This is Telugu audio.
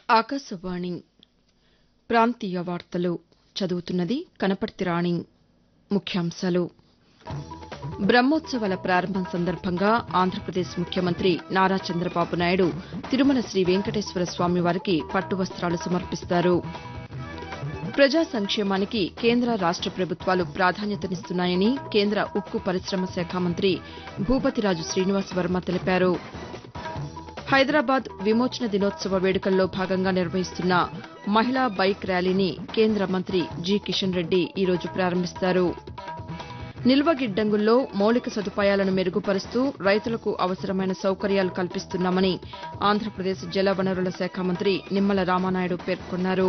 ఆకాశవాణి ప్రాంతీయ వార్తలు చదువుతున్నది కనపర్తి రాణి ముఖ్యాంశాలు బ్రహ్మోత్సవాల ప్రారంభం సందర్భంగా ఆంధ్రప్రదేశ్ ముఖ్యమంత్రి నారా చంద్రబాబు నాయుడు తిరుమల శ్రీ వెంకటేశ్వర స్వామి వారికి పట్టు వస్తాలు సమర్పిస్తారు ప్రజా సంక్షేమానికి కేంద్ర రాష్ట ప్రభుత్వాలు ప్రాధాన్యతనిస్తున్నాయని కేంద్ర ఉక్కు పరిశమ శాఖ మంత్రి భూపతిరాజు శ్రీనివాస్ వర్మ తెలిపారు హైదరాబాద్ విమోచన దినోత్సవ వేడుకల్లో భాగంగా నిర్వహిస్తున్న మహిళా బైక్ ర్యాలీని కేంద్ర మంత్రి జి కిషన్ రెడ్డి ఈరోజు ప్రారంభిస్తారు నిల్వ గిడ్డంగుల్లో మౌలిక సదుపాయాలను మెరుగుపరుస్తూ రైతులకు అవసరమైన సౌకర్యాలు కల్పిస్తున్నామని ఆంధ్రప్రదేశ్ జలవనరుల శాఖ మంత్రి నిమ్మల రామానాయుడు పేర్కొన్నారు